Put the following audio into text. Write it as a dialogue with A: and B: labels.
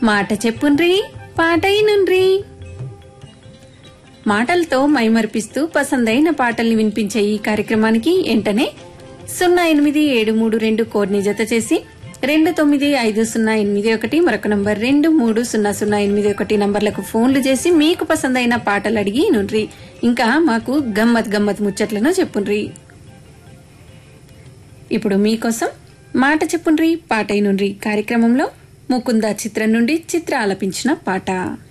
A: మాట చెప్పుండ్రి పాటైనుండ్రి మాటలతో మైమర్పిస్తూ పసందైన పాటల్ని వినిపించే ఈ కార్యక్రమానికి వెంటనే సున్నా ఎనిమిది ఏడు మూడు రెండు కోడ్ని జత చేసి రెండు తొమ్మిది ఐదు సున్నా ఎనిమిది ఒకటి మరొక నంబర్ రెండు మూడు సున్నా సున్నా ఎనిమిది ఒకటి నంబర్లకు ఫోన్లు చేసి మీకు పసందైన పాటలు అడిగి నుండ్రి ఇంకా మాకు గమ్మత్ గమ్మత్ ముచ్చట్లను చెప్పుండ్రి ఇప్పుడు మీకోసం మాట చెప్పుండ్రి పాటైనుండ్రి కార్యక్రమంలో ముకుంద చిత్రం నుండి చిత్ర ఆలపించిన పాట